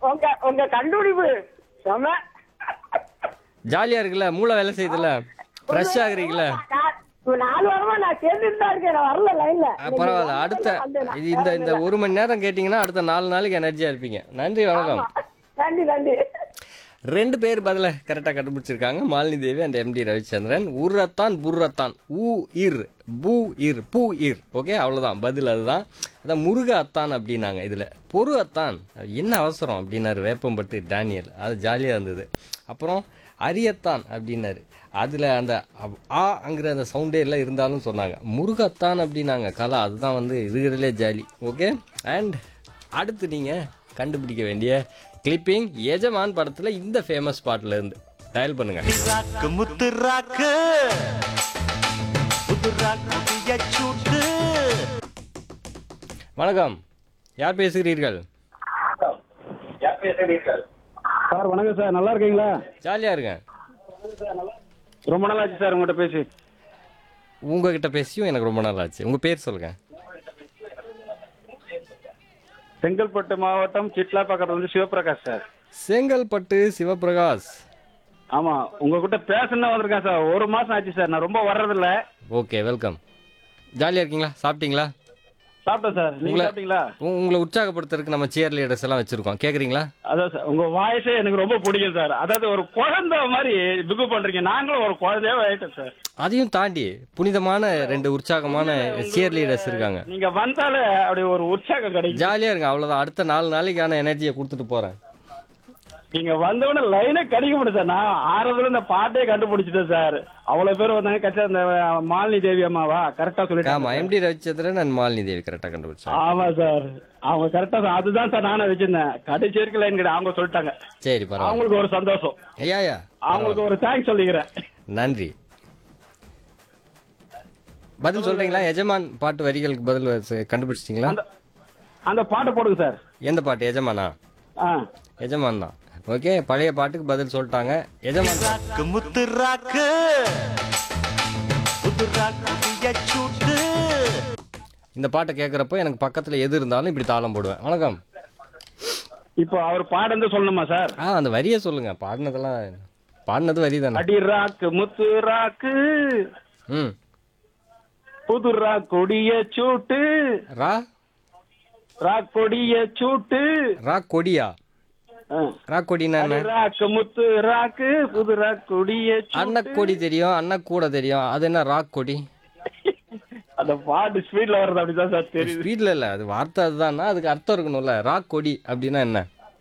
உங்க உங்க கண்டுபிடிப்பு செம ஜாலியா இருக்குல்ல மூளை வேலை செய்யுதுல்ல ஃப்ரெஷ் ஆகுறீங்களா நான் ஒரு நாலு வாரமா நான் சேர்ந்துட்டு தான் இருக்கேன் நான் வரல லைன்ல ஆ, பரவாயில்ல அடுத்த இது இந்த இந்த ஒரு மணி நேரம் கேட்டிங்கன்னா அடுத்த நாலு நாளைக்கு எனர்ஜியா இருப்பீங்க நன்றி வணக்கம் நன்றி நன்றி ரெண்டு பேர் பதில கரெக்டாக கண்டுபிடிச்சிருக்காங்க மாலினி தேவி அண்ட் எம்டி ரவிச்சந்திரன் உர்ரத்தான் புர்ரத்தான் ஊ இர் பூ இர் பூ இர் ஓகே அவ்வளோதான் பதில் அதுதான் அதான் முருக அத்தான் அப்படின்னாங்க இதில் பொறு அத்தான் என்ன அவசரம் அப்படின்னாரு வேப்பம்பட்டு டேனியல் அது ஜாலியாக இருந்தது அப்புறம் அரியத்தான் அப்படின்னாரு அதில் அந்த அவ்- ஆங்கிற அந்த சவுண்டே எல்லாம் இருந்தாலும் சொன்னாங்க முருகத்தான் அப்படின்னாங்க கலா அதுதான் வந்து இருக்கிறதுலே ஜாலி ஓகே அண்ட் அடுத்து நீங்கள் கண்டுபிடிக்க வேண்டிய கிளிப்பிங் எஜமான் படத்தில் இந்த ஃபேமஸ் பாட்டில் இருந்து டயல் பண்ணுங்க ராக்கு முத்து ராக்கு புது ராக்கு சூட்டு வணக்கம் யார் பேசுகிறீர்கள் சார் வணக்கம் சார் நல்லா இருக்கீங்களா ஜாலியாக இருக்கேன் ரொம்ப நாள் ஆச்சு சார் உங்கள்கிட்ட பேசி உங்ககிட்ட பேசியும் எனக்கு ரொம்ப நாள் ஆச்சு உங்கள் பேர் சொல்லுங்க செங்கல்பட்டு மாவட்டம் சிட்லாப்பாக்கத்துல வந்து சிவபிரகாஷ் சார் செங்கல்பட்டு சிவபிரகாஷ் ஆமா உங்ககிட்ட பேசணும் வந்திருக்கேன் சார் ஒரு மாசம் ஆச்சு சார் நான் ரொம்ப வர்றதில்ல ஓகே வெல்கம் ஜாலியாக இருக்கீங்களா சாப்பிட்டீங்களா சாப்பிட்டேன் சார் நீங்க உங்களை- சாப்பிட்டீங்களா உ- உங்களை உற்சாகப்படுத்துறதுக்கு நம்ம சேர் லீடர்ஸ் எல்லாம் வச்சுருக்கோம் கேட்குறீங்களா அதான் சார் உங்க வாய்ஸே எனக்கு ரொம்ப பிடிக்கும் சார் அதாவது ஒரு குழந்தை மாதிரி பிகு பண்றீங்க நாங்களும் ஒரு குழந்தையாவே ஆயிட்டோம் சார் அதையும் தாண்டி புனிதமான ரெண்டு உற்சாகமான சேர் லீடர்ஸ் இருக்காங்க நீங்க வந்தாலே அப்படி ஒரு உற்சாகம் கிடைக்கும் ஜாலியாக இருங்க அவ்வளோதான் அடுத்த நாலு நாளைக்கான எனர்ஜியை கொடுத்துட்டு போகிறேன் நீங்க வந்தவொடனே லைனே கிடைக்க முடியும் சார் நான் ஆறதுல இந்த பாட்டே கண்டுபிடிச்சிட்டேன் சார் அவ்வளவு பேர் வந்தாங்க கரெக்டா அந்த மாலினி தேவி அம்மாவா கரெக்டா சொல்லிட்டாங்க ஆமாம் எம்டி ரவிச்சந்திரன் அண்ட் மாலினி தேவி கரெக்டாக கண்டுபிடிச்சாங்க ஆமா சார் அவங்க கரெக்டா சார் அதுதான் சார் நானும் வச்சிருந்தேன் கடைசி வரைக்கும் லைன் கிடையாது அவங்க சொல்லிட்டாங்க சரி பரவாயில்ல அவங்களுக்கு ஒரு சந்தோஷம் ஐயா ஐயா அவங்களுக்கு ஒரு தேங்க்ஸ் சொல்லிக்கிறேன் நன்றி பதில் சொல்றீங்களா எஜமான் பாட்டு வரிகளுக்கு பதில் ச- கண்டுபிடிச்சிட்டீங்களா அந்த அந்த பாட்டை போடுங்க சார் எந்த பாட்டு எஜமானா ஆ எஜமான் தான் ஓகே பழைய பாட்டுக்கு பதில் சொல்லிட்டாங்க எஜமான் பாட்டு. ராக்கு முத்து ராக்கு புது ராக்கு சூட்டு இந்த பாட்டை கேட்குறப்போ எனக்கு பக்கத்தில் எது இருந்தாலும் இப்படி தாளம் போடுவேன் வணக்கம் இப்போ அவர் பாடுந்து சொல்லணுமா சார் ஆ அந்த வரியை சொல்லுங்க பாடினதெல்லாம் பாடினது வரி தானே அடி ராக்கு முத்து ராக்கு ம் புது ராக் கொடிய சூட்டு ரா ராக் கொடிய சூட்டு ரா கொடியா ஆ. ரா கொடினா அடி என்ன ராக்கு முத்து ராக்கு புது ராக் கொடிய சூட்டு அன்னக்கொடி தெரியும் அன்னக்கூட தெரியும் அது என்ன ராக் கொடி அந்த பாட்டு ஸ்பீட்ல வர்றது அப்படிதான் சார் தெரியுது ஸ்பீட்ல இல்ல அது வார்த்தை அதுதான்னா அதுக்கு அர்த்தம் இருக்கணும்ல ராக் கொடி அப்படின்னா என்ன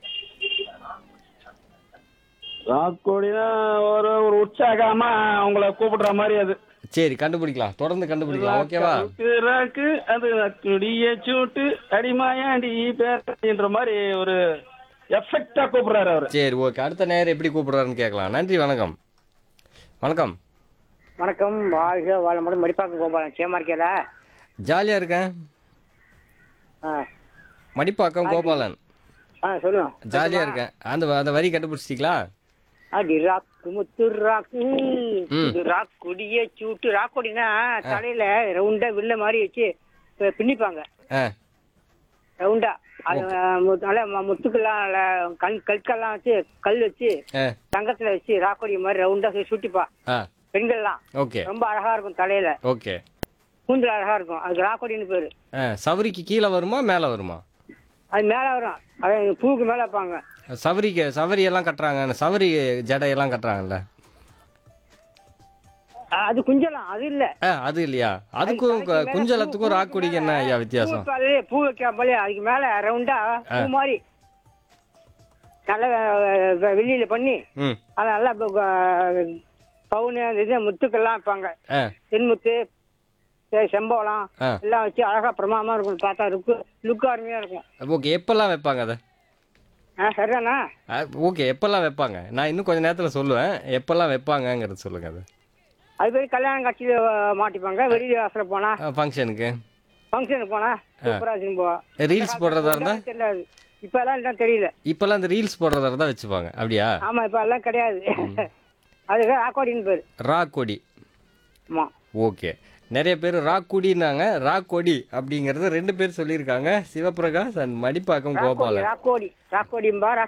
ராக் கொடினா ஒரு ஒரு உற்சாகமா அவங்கள கூப்பிடுற மாதிரி அது சரி கண்டுபிடிக்கலாம் தொடர்ந்து கண்டுபிடிக்கலாம் ஓகேவா ராக்கு, ராக்கு அது கொடிய சூட்டு அடிமாயாண்டி பேரன்ற மாதிரி ஒரு எஃபெக்டா கூப்பிடுறாரு அவரு சரி ஓகே அடுத்த நேரம் எப்படி கூப்பிடுறாருன்னு கேட்கலாம் நன்றி வணக்கம் வணக்கம் வணக்கம் வாழ்க வாழமுடன் மடிப்பாக்கம் கோபாலன் சேமா இருக்கேல ஜாலியா இருக்கேன் ஆ மடிப்பாக்கம் கோபாலன் ஆ சொல்லுங்க ஜாலியா இருக்கேன் அந்த அந்த வரி கண்டுபிடிச்சிட்டீங்களா அடி ராக்கு முத்து ராக்கு இது ராக் கொடிய சூட்டு ராக் கொடினா தலையில ரவுண்டா வில்ல மாதிரி வச்சு பி- பின்னிப்பாங்க ஆ ரவுண்டா அது மு- நல்ல ம- முத்துக்கெல்லாம் நல்ல கண் கற்கெல்லாம் வச்சு கல் வச்சு ஆ தங்கத்துல வச்சு ராக்கொடி மாதிரி ரவுண்டா சுட்டிப்பா ஆ பெண்கள்லாம் ஓகே ரொம்ப அழகா இருக்கும் தலையில ஓகே கூந்தல் அழகா இருக்கும் அதுக்கு ராக்கொடின்னு பேரு ஆ சவரிக்கு கீழே வருமா மேலே வருமா அது மேல வரும் அது பூவுக்கு மேல வைப்பாங்க சவரிக்கு சவரி எல்லாம் கட்டுறாங்க அந்த சவரி ஜடையெல்லாம் கட்டுறாங்கல்ல அ- அது குஞ்சலாம் அது இல்ல ஆ அது இல்லையா அதுக்கும் கு- குஞ்சலத்துக்கும் ராக்குடிக்கு என்ன ஐயா வித்தியாசம் பூ பாரு, பூ வைக்காமலே அதுக்கு மேல ரவுண்டா பூ மாதிரி நல்ல அஹ், வெள்ளியில பண்ணி ம் அது நல்லா ப- பவுனு அந்த இது முத்துக்கெல்லாம் வைப்பாங்க ஆ தென்முத்து செ- செம்பவளம் ஆ. எல்லாம் வச்சு அழகா பிரமாதமா இருக்கும் பார்த்தா லுக்கு லுக்கு அருமையா இருக்கும் ஓகே எப்பெல்லாம் வைப்பாங்க அதை ஆ சரிதானா ஓகே எப்பெல்லாம் வைப்பாங்க நான் இன்னும் கொஞ்ச நேரத்தில் சொல்லுவேன் எப்பெல்லாம் வைப்பாங்கங்கிறது சொல்லுங்க அது அது போய் கல்யாண காட்சியில அஹ், மாட்டிப்பாங்க வெளியில வாசல போனா ஃபங்க்ஷனுக்கு ஃபங்க்ஷனுக்கு போனா சூப்பரா வச்சுன்னு போவா ரீல்ஸ் போடுறதா இருந்தா தெரியாது இப்ப எல்லாம் என்ன தெரியல இப்பெல்லாம் இந்த ரீல்ஸ் போடுறதா இருந்தா வச்சுப்பாங்க அப்படியா ஆமா இப்ப எல்லாம் கிடையாது அதுக்கு ஆக்கோடின்னு பேரு ரா கொடி ஆமா ஓகே நிறைய பேர் ராக்குடினாங்க ராக்கொடி அப்படிங்கறது ரெண்டு பேர் சொல்லியிருக்காங்க சிவபிரகாஷ் அண்ட் மடிப்பாக்கம் கோபாலன் ராக்கோடி ராக்கோடிம்பா